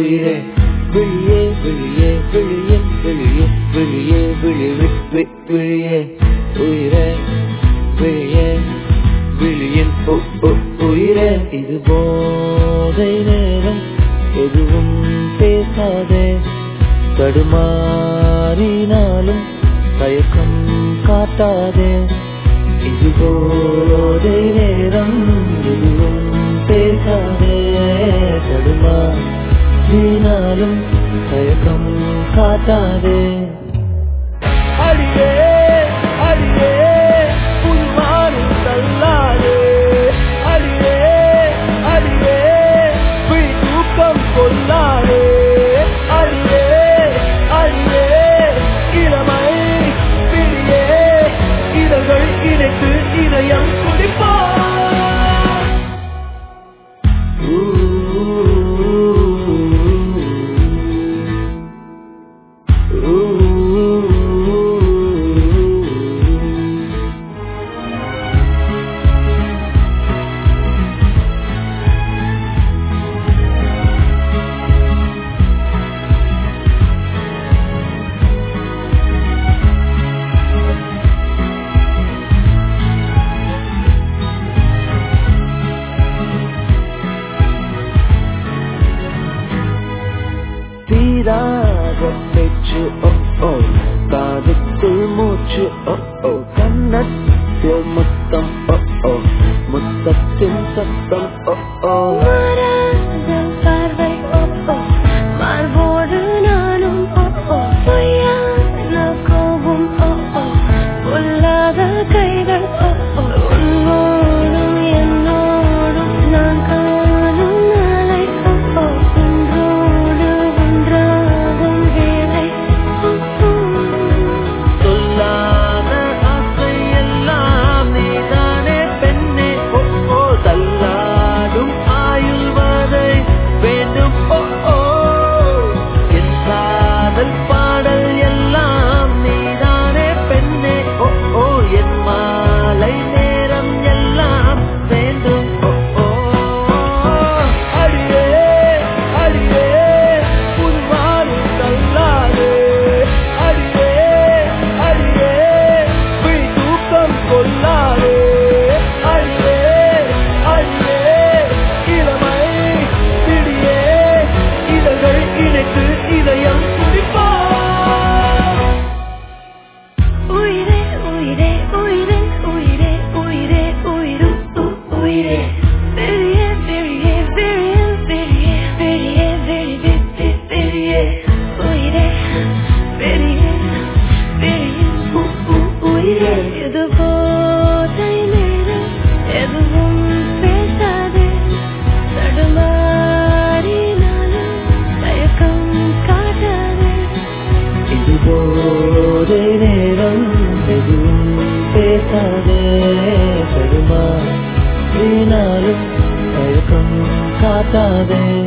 உயிரே விழியே விழியே விழியே விழியே விழியே விழி வி- வி- விழியே உயிரே விழியே விழியின் உ- உ- உயிரே இது போதை நேரம் எதுவும் பேசாதே தடுமாறினாலும் தயக்கம் காட்டாதே இது போதை நேரம் எதுவும் பேசாதே தடுமாறினாலும் தயக்கம் காட்டாதே அடியே அடியே புல்வானில் தள்ளாதே அடியே அடியே விழி தூக்கம் கொள்ளாதே அடியே அடியே இளமை பிடியே இதழ்கள் இணைத்து இதயம் துடிப்பா தீராத பேச்சு ஓ ஓ காதுக்குள் மூச்சு ஓ ஓ கண்ணத்தில் முத்தம் ஓ ஓ முத்தத்தின் சத்தம் ஓ ஓ மாறாத பார்வை ஓ ஓ மார்போடு நானும் ஓ ஓ பொய்யான கோபம் ஓ ஓ பொல்லாத கைகள் ஓ ஓ உன்னோடும் என்னோடும் நான் காணும் நாளை ஓ ஓ இன்றோடு ஒன்றாகும் வேலை ஓ ஓ சொல்லாத ஆசை எல்லாம் நீதானே பெண்ணே ஓ ஓ தள்ளாடும் ஆயுள் வரை வேண்டும் ஓ ஓ என் காதல் பாடல் எல்லாம் நீதானே பெண்ணே ஓ ஓ என் மாலை நேரம் எல்லாம் வேண்டும் ஓ ஓ அடியே அடியே புல்வானில் தள்ளாதே அடியே அடியே விழி தூக்கம் கொள்ளாதே அடியே அடியே இளமை பிடியே இதழ்கள் இணைத்து இதயம் துடிப்பா உயிரே உயிரே உயிரே உயிரே உயிரே உயிரும் உ- உயிரே பெரிய பெரிய பெரிய பெரிய பெரிய பெரிய பெரிய பெரிய உயிரே பெரிய பெரிய உ- உ- உயிரே இது போதை நேரம் எதுவும் பேசாதே தடுமாறினாலும் தயக்கம் காட்டாதே இது போதை நேரம் எதுவும் பேசாதே தருமா வீணாலும் தயக்கம் காட்டாதே